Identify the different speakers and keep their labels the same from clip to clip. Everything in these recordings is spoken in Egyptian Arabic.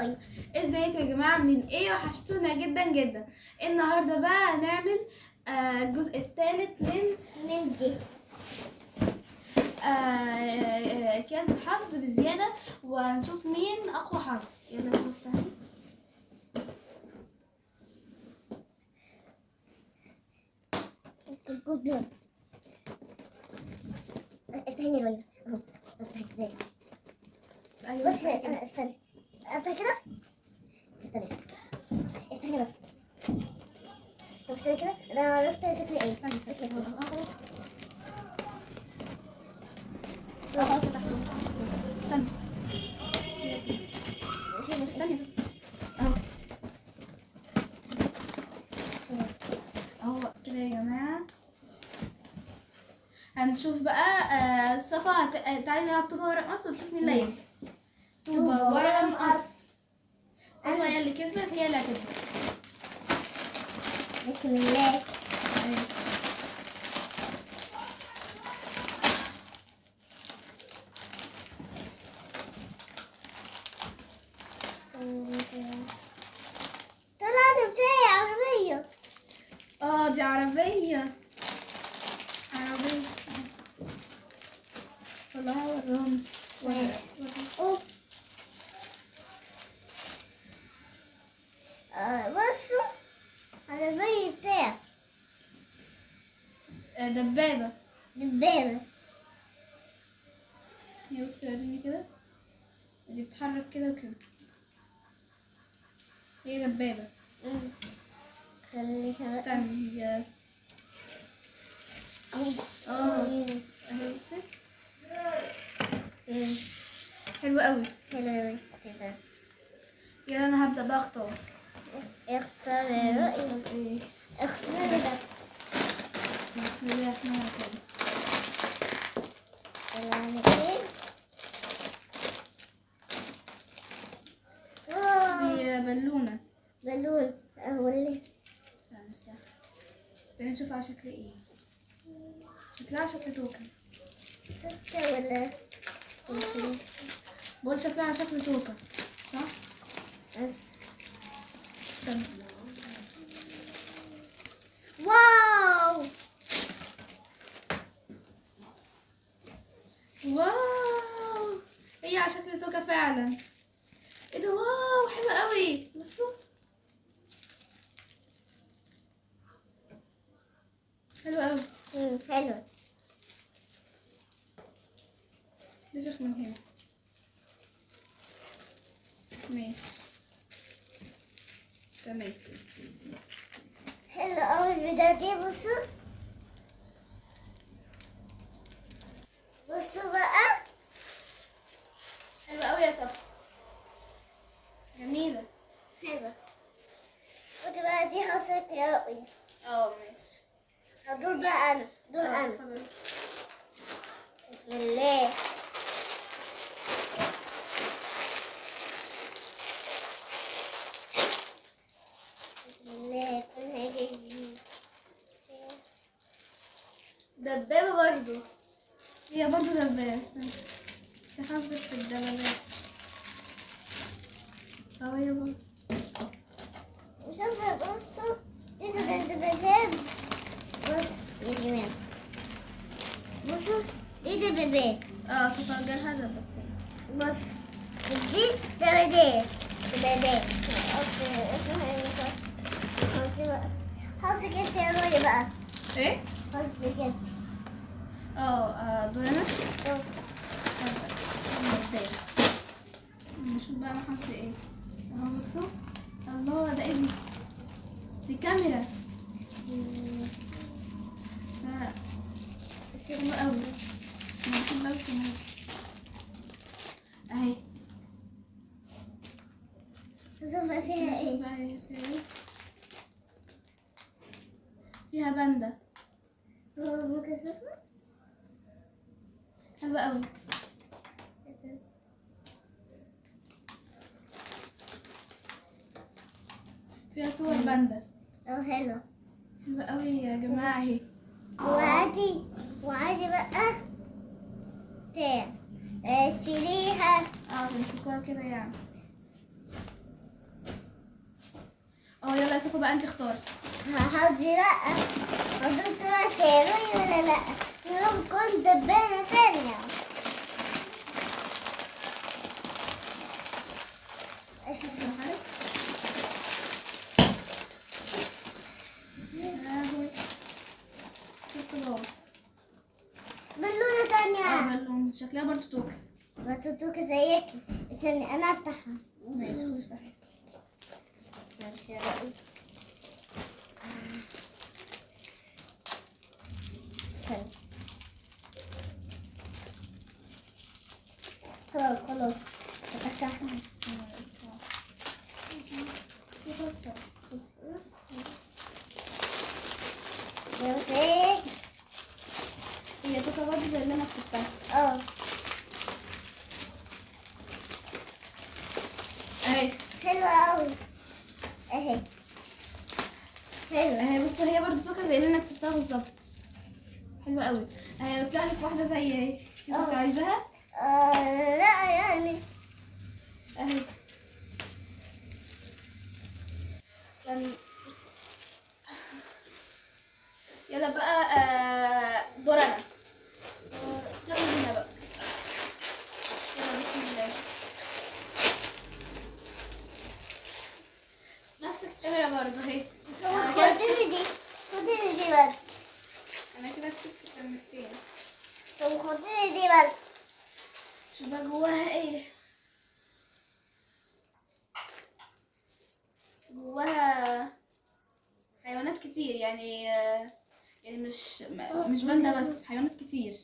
Speaker 1: قوي
Speaker 2: ازيكم يا جماعه عاملين ايه وحشتونا جدا جدا النهارده بقى هنعمل آه، الجزء الثالث من
Speaker 1: من دي
Speaker 2: آه، آه، كاس الحظ بالزياده وهنشوف مين اقوى حظ يلا بص اهي
Speaker 1: الجبلون افتحيني الويندو اهو افتح ازاي
Speaker 2: ايوه
Speaker 1: بص آه، استني افتح كده استني افتحني بس طب استني كده انا عرفت شكلي ايه
Speaker 2: استني، استني.
Speaker 1: شكلي
Speaker 2: اه خلاص
Speaker 1: ايه
Speaker 2: اه خلاص فتحته استني
Speaker 1: استني
Speaker 2: استني اهو اهو كده يا جماعه هنشوف بقى آه، صفا هت... آه، تعالي نلعب طوبة ورق مقص ونشوف مين اللي هيكسب طوبة
Speaker 1: طوبة
Speaker 2: ورق
Speaker 1: ورق
Speaker 2: مقص
Speaker 1: مقص.
Speaker 2: صفا هي اللي كسبت هي اللي هتبدأ
Speaker 1: بسم الله
Speaker 2: أيوة.
Speaker 1: طلعنا بتاعي عربية
Speaker 2: اه دي عربية عربية والله وراهم
Speaker 1: ماشي. أوه. آه، بصوا عربية بتاع
Speaker 2: آه، دبابة
Speaker 1: دبابة
Speaker 2: هي بصي وريني كده دي بتتحرك كده وكده هي دبابة
Speaker 1: مم. خليها بقى
Speaker 2: استني هي
Speaker 1: أهو.
Speaker 2: اه
Speaker 1: مم.
Speaker 2: اهي بصي
Speaker 1: مم.
Speaker 2: حلوة قوي
Speaker 1: حلو أوي كده.
Speaker 2: يلا انا هبدأ بقى اختار
Speaker 1: اختار رأيك اختار ده
Speaker 2: بسم الله الرحمن الرحيم
Speaker 1: طلعنا فين واو.
Speaker 2: دي بالونة
Speaker 1: بالون أهو اللي
Speaker 2: استنى افتح تعالي نشوف على شكل ايه شكلها شكل توكة
Speaker 1: توكة ولا
Speaker 2: بقول شكلها على شكل توكة صح؟
Speaker 1: بس
Speaker 2: استنى
Speaker 1: واو
Speaker 2: واو هي على شكل توكة فعلا ايه ده واو حلوة قوي بصوا حلوة قوي
Speaker 1: مم، حلو
Speaker 2: نفخ من هنا ماشي تمام
Speaker 1: حلو أوي البداية دي بصوا بصوا بقى
Speaker 2: حلوة قوي يا صفا جميلة
Speaker 1: حلو ودي بقى دي حصلت يا رؤية
Speaker 2: اه ماشي
Speaker 1: هدور بقى أنا دور
Speaker 2: خلاص،
Speaker 1: أنا
Speaker 2: اتفضلي.
Speaker 1: بسم الله بسم الله يكون حاجة جديدة
Speaker 2: دبابة برضو هي برضو دبابة استنى تخفف في الدبابات اه هي برضو
Speaker 1: مش عارفة بصوا دي دبابات بص يا جماعة بصوا دي دبابات
Speaker 2: اه صفا جالها دبابتين
Speaker 1: بص دي دبابات دبابات اسمها ايه بقى؟ حظي بقى حظك انت يا روي بقى
Speaker 2: ايه؟
Speaker 1: حظك انت
Speaker 2: اه آه، دول انا
Speaker 1: أهو.
Speaker 2: مبدئيا نشوف بقى انا حاسه ايه اهو بصوا الله ده ايه دي دي كاميرا لا حلوة قوي انا بحب قوي الكاميرا اهي
Speaker 1: شوف بقى فيها
Speaker 2: نشوف
Speaker 1: ايه
Speaker 2: بقى هي فيها ايه فيها باندا
Speaker 1: هو ممكن صفر
Speaker 2: حلوة قوي فيها صور باندا
Speaker 1: اه حلو
Speaker 2: حلوة قوي يا جماعة اهي
Speaker 1: وعادي وعادي بقى بتاع آه، شريحة
Speaker 2: اه تمسكوها كده يعني اه يلا يا صفا بقى انت اختار
Speaker 1: هحضي بقى هدول طلع سيروي ولا لا يوم كنت دبانة ثانية
Speaker 2: خلاص
Speaker 1: بالونة
Speaker 2: اه
Speaker 1: ثانية
Speaker 2: بالون شكلها برضو توكة
Speaker 1: بطوطوك زيك استني انا افتحها
Speaker 2: ماشي خد افتحي
Speaker 1: ماشي بقى. استني. خلاص خلاص فتحتها يمسك
Speaker 2: هي توكة برضو زي اللي انا كتبتها
Speaker 1: اه
Speaker 2: اهي
Speaker 1: حلوة اوي اهي حلوة
Speaker 2: اهي بصوا هي برضو توكة زي اللي انا كسبتها بالظبط حلوة قوي اهي طلع لك واحدة زي اهي كنت
Speaker 1: اه.
Speaker 2: عايزاها
Speaker 1: آه لا يعني
Speaker 2: اهي يلا يلا بقى آه، دور انا آه، يلا بينا بقى يلا بسم الله نفس الكاميرا برضه اهي
Speaker 1: طب خدني دي خدني دي بس
Speaker 2: انا كده كسبت كلمتين
Speaker 1: طب خدني دي بس
Speaker 2: شوف بقى جواها ايه جواها حيوانات كتير يعني آه، يعني مش م- مش باندا بس حيوانات كتير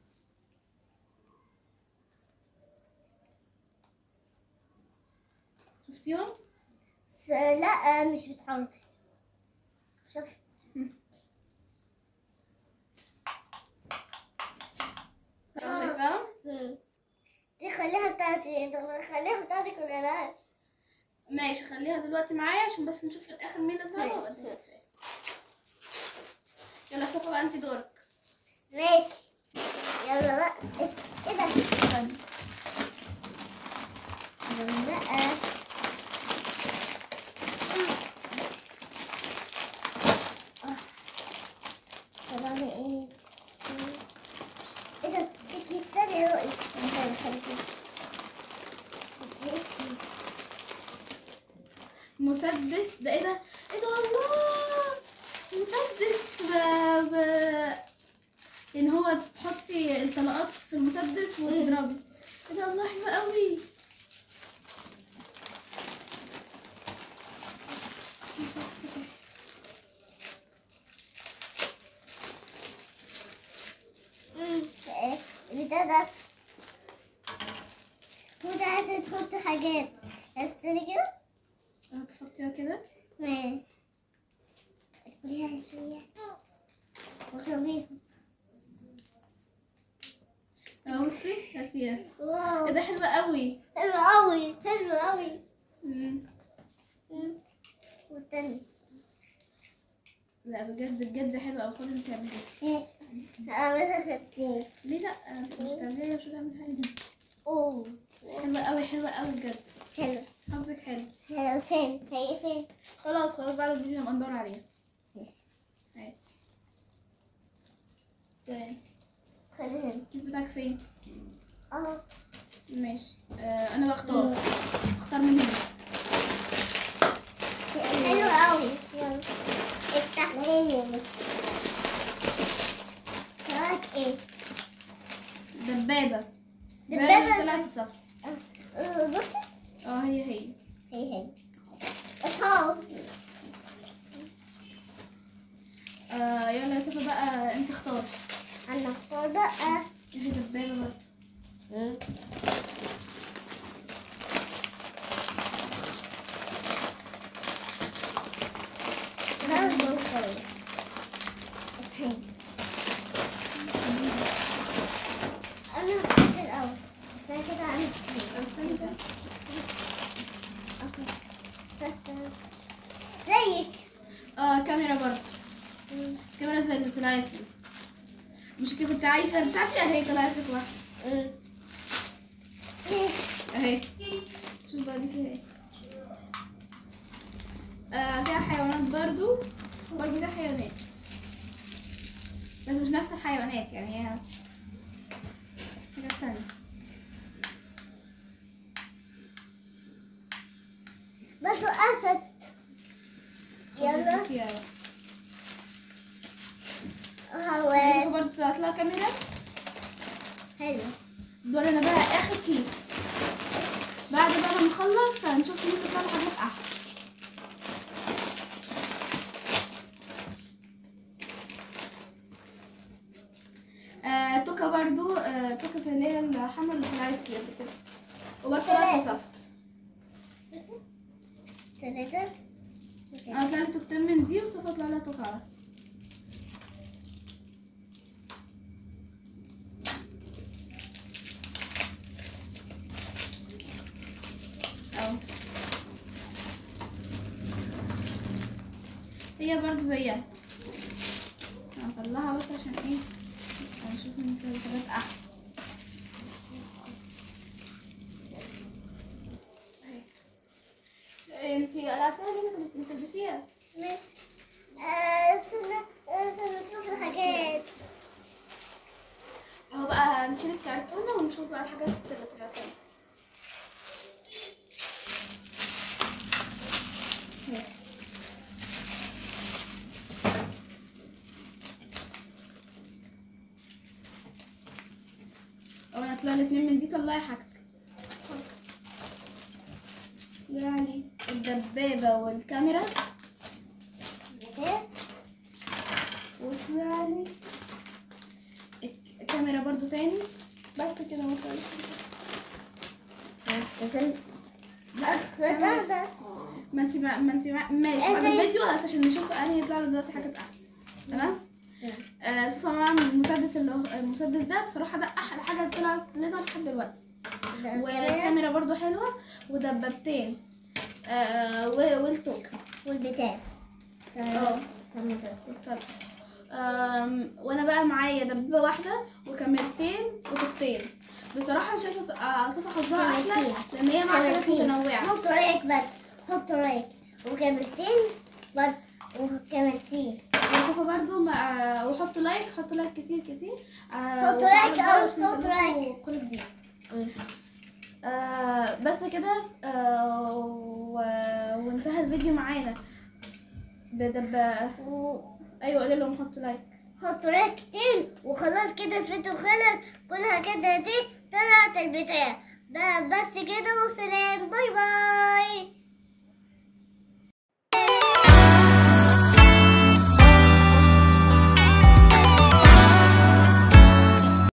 Speaker 2: شفتيهم؟
Speaker 1: س- لا مش بتحرك شوف
Speaker 2: أنا شايفاهم؟
Speaker 1: مم. دي خليها بتاعتي طب خليها بتاعتك ولا لا
Speaker 2: ماشي خليها دلوقتي معايا عشان بس نشوف في الاخر مين اللي طلع وبعدين. يلا صفا بقى انت دورك
Speaker 1: ماشي يلا بقى اس- ايه ده
Speaker 2: استني.
Speaker 1: يلا بقى طبعا ايه ايه ده في كيس ثاني يا رؤي استنى، خلي كيس. في كيس.
Speaker 2: مسدس ده ايه ده ايه ده الله مسدس ب... ب... ان هو تحطي الطلقات في المسدس وتضربي ايه ده الله حلو قوي
Speaker 1: مم. ايه البتاع ده هو ده عايزة تحط حاجات استني كده
Speaker 2: تحطيها كده
Speaker 1: ما ادخليها شوية وخليها
Speaker 2: اه بصي هاتيها
Speaker 1: واو
Speaker 2: ايه ده حلو قوي
Speaker 1: حلو قوي حلو قوي
Speaker 2: مم.
Speaker 1: والتاني
Speaker 2: لا بجد بجد حلو قوي خدي انت اعملي
Speaker 1: ايه اعملها خطين
Speaker 2: ليه لا انت مش تعمليها مش هتعمل حاجه
Speaker 1: اوه
Speaker 2: حلوه قوي حلوه قوي بجد
Speaker 1: حلو
Speaker 2: حظك حلو
Speaker 1: حلو فين هي فين
Speaker 2: خلاص خلاص بعد الفيديو نبقى ندور عليها هاتي تاني
Speaker 1: خلينا
Speaker 2: الكيس بتاعك فين
Speaker 1: اه
Speaker 2: ماشي آه انا بختار اختار من هنا
Speaker 1: حلو قوي يلا افتح عيني معاك ايه
Speaker 2: دبابه زي
Speaker 1: دبابة
Speaker 2: اللي طلعت صف
Speaker 1: آه، بصي
Speaker 2: اه هي هي
Speaker 1: هي هي اصحاب
Speaker 2: آه يلا يا صفا بقى انت اختار
Speaker 1: انا اختار بقى
Speaker 2: هي دبابه برضه
Speaker 1: برضه خالص اوكي انا هحط الاول بعد كده اعمل
Speaker 2: استني ده.
Speaker 1: اوكي زيك
Speaker 2: اه كاميرا برضه كاميرا زي اللي طلعت لي مش انت كنت عايزه بتاعتي اهي طلعت لك واحده اهي شوف بقى دي فيها ايه آه فيها حيوانات برضو برضو فيها حيوانات بس مش نفس الحيوانات يعني هي حاجات تانية
Speaker 1: برضو أسد يلا
Speaker 2: بس يلا.
Speaker 1: هوا
Speaker 2: شوفوا برضو طلعت لها كاميرا
Speaker 1: حلو
Speaker 2: دول انا بقى اخر كيس بعد بقى ما نخلص هنشوف مين تطلع لي حاجات احلى آه توكا برضو آه توكا اللي هي الحمرا اللي طلعت فيها قبل كده وبرضو طلعت صفا
Speaker 1: ثلاثة
Speaker 2: انا طلع لي توكتين من دي وصفا طلع لها توكا بس اهو هي برضو زيها هطلعها بس عشان ايه هنشوف ان في حاجات احلى اهي. انتي قلعتيها ليه ما تل- ما تلبسيها
Speaker 1: ماشي آه، استنى استنى نشوف الحاجات
Speaker 2: اهو بقى هنشيل الكرتونة ونشوف بقى الحاجات اللي طلعت لنا ماشي. اهو انا طلع لي اتنين من دي طلعي حاجتك يعني الدبابة والكاميرا وطلع لي الك- الكاميرا برضو تاني بس كده مثلا
Speaker 1: ده ده
Speaker 2: ما انت ما, ما انت ما ماشي بعد
Speaker 1: إيه؟
Speaker 2: الفيديو عشان نشوف انهي يطلع لنا دلوقتي حاجات احلى تمام آه صفة مع المسدس اللي هو المسدس ده بصراحة ده أحلى حاجة طلعت لنا لحد دلوقتي والكاميرا برضو حلوة ودبابتين آه و- والتوك
Speaker 1: والبتاع
Speaker 2: اه والطلق. آم، وانا بقى معايا دبابة واحدة وكاميرتين وتوكتين بصراحة أنا شايفة ص- آه، صفة حظها أحلى
Speaker 1: كاميرتين.
Speaker 2: لأن هي معاها حاجات
Speaker 1: كاميرتين
Speaker 2: متنوعة
Speaker 1: حط رايك بس حط رايك وكاميرتين بس وكاميرتين
Speaker 2: وصفة برضو ما آه، وحطوا لايك حطوا لايك كتير كتير آه،
Speaker 1: حطوا
Speaker 2: وفعلوا
Speaker 1: لايك
Speaker 2: الجرس
Speaker 1: أو
Speaker 2: عشان
Speaker 1: حطوا
Speaker 2: يوصلكوا
Speaker 1: لايك.
Speaker 2: كل جديد آه بس كده آه و- وانتهى الفيديو معانا بدب ايوه قولي لهم حطوا لايك
Speaker 1: حطوا رايك كتير وخلاص كده الفيديو خلص كل حاجات دي طلعت البتاع ده بس كده وسلام باي باي